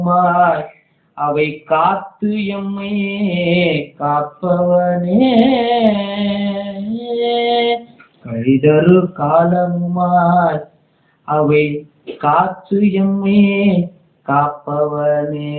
மாய் அவை காத்து எம்மை காப்பவனே கழிதரு காலமுமாய் அவை காத்து எம்மை காப்பவனே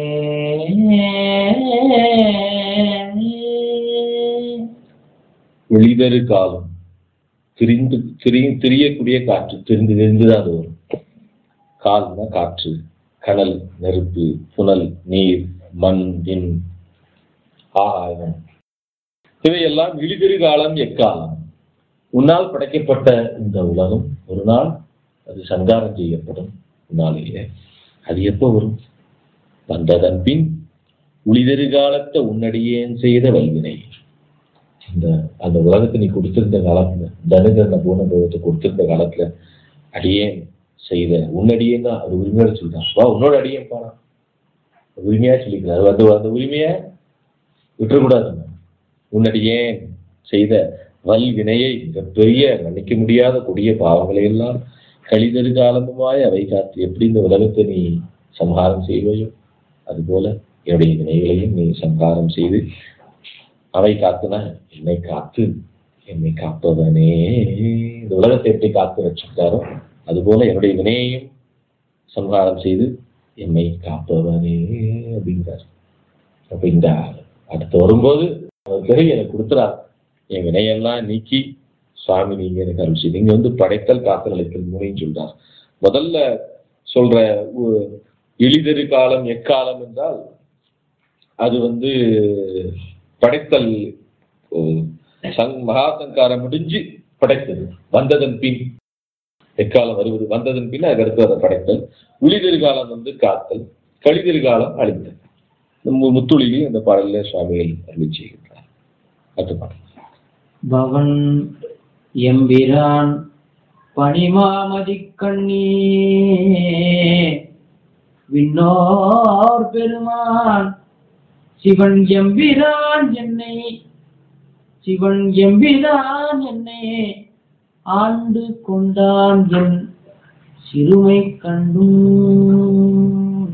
ஒளிதரு காலம் திரிந்து திரி திரியக்கூடிய காற்று திரிந்து திரிந்துதான் அது வரும் கால்னா காற்று கடல் நெருப்பு புனல் நீர் மண் விண் ஆகாயம் இவையெல்லாம் இழிதிரு காலம் எக்காலம் உன்னால் படைக்கப்பட்ட இந்த உலகம் ஒரு நாள் அது சங்காரம் செய்யப்படும் உன்னாலேயே அது எப்போ வரும் வந்ததன் பின் உளிதரு காலத்தை உன்னடியேன் செய்த வல்வினை இந்த அந்த உலகத்தை நீ கொடுத்திருந்த காலத்துல தனுகரண பூனபவத்தை கொடுத்திருந்த காலத்துல அடியேன் செய்த உன்னடியேன் தான் அது உரிமையோட சொல்றான் வா உன்னோட அடியேன் பாடா உரிமையா சொல்லிக்கிறார் அது அந்த உரிமைய விட்டுறக்கூடாது உன்னடியேன் செய்த வல் வினையை மிகப்பெரிய மன்னிக்க முடியாத கொடிய பாவங்களை எல்லாம் கழிதரு காலமுமாய் அவை காத்து எப்படி இந்த உலகத்தை நீ சம்ஹாரம் செய்வையோ அதுபோல என்னுடைய வினைகளையும் நீ சம்ஹாரம் செய்து அவை காத்துனா என்னை காத்து என்னை காப்பவனே இந்த உலகத்தை எப்படி காத்து வச்சிருக்காரோ அதுபோல என்னுடைய வினையையும் சம்ஹாரம் செய்து என்னை காப்பவனே அப்படிங்கிறார் அப்ப இந்த அடுத்து வரும்போது அவர் பிறகு எனக்கு கொடுத்துறார் என் வினையெல்லாம் நீக்கி சுவாமி நீங்க எனக்கு அருள் செய்து இங்க வந்து படைத்தல் காத்தல் அளித்தல் மூணையும் சொல்றார் முதல்ல சொல்ற உ- எளிதரு காலம் எக்காலம் என்றால் அது வந்து படைத்தல் உம், சங் மகா சங்காரம் முடிஞ்சு படைத்தது வந்ததன் பின் எக்காலம் வருவது வந்ததன் பின் அதுக்கு அடுத்து அதை படைத்தல் உளிதிரு காலம் வந்து காத்தல் கழிதிரு காலம் அழித்தல் இந்த மு- முத்துளிலையும் இந்த பாடலில் சுவாமிகள் அருள் செய்கின்றார் அடுத்த பாடல் பவன் எம்பிரான் பனிமாமதி கண்ணீ விண்ணோர் பெருமான் சிவன் எம்பிரான் என்னை சிவன் எம்பிரான் என்னை ஆண்டு கொண்டான் என் சிறுமை கண்டும்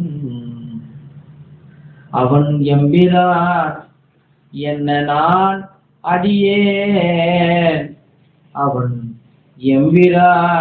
அவன் எம்பிரான் என்ன நான் அடியேன் அவன் எம்பிரான்